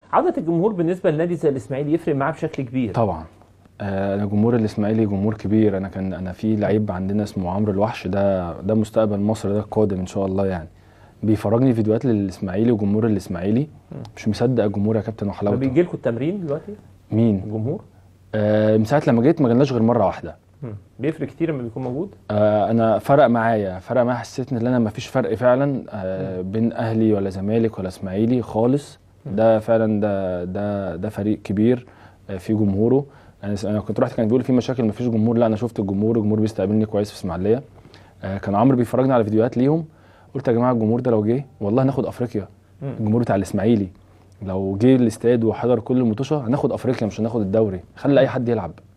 عوده الجمهور بالنسبه لنادي زي الاسماعيلي يفرق معاه بشكل كبير طبعا آه، انا جمهور الاسماعيلي جمهور كبير انا كان انا في لعيب عندنا اسمه عمرو الوحش ده ده مستقبل مصر ده القادم ان شاء الله يعني بيفرجني فيديوهات للاسماعيلي وجمهور الاسماعيلي مش مصدق الجمهور يا كابتن وحلاوته بيجي لكم التمرين دلوقتي مين الجمهور آه من ساعه لما جيت ما جالناش غير مره واحده مم. بيفرق كتير لما بيكون موجود آه انا فرق معايا فرق معايا حسيت ان انا ما فيش فرق فعلا آه بين اهلي ولا زمالك ولا اسماعيلي خالص ده فعلا ده ده ده فريق كبير آه فيه جمهوره انا انا كنت رحت كان بيقول في مشاكل ما فيش جمهور لا انا شفت الجمهور الجمهور بيستقبلني كويس في اسماعيليه آه كان عمرو بيفرجني على فيديوهات ليهم قلت يا جماعه الجمهور ده لو جه والله هناخد افريقيا مم. الجمهور بتاع الاسماعيلي لو جه الاستاد وحضر كل المطوشه هناخد افريقيا مش هناخد الدوري خلي اي حد يلعب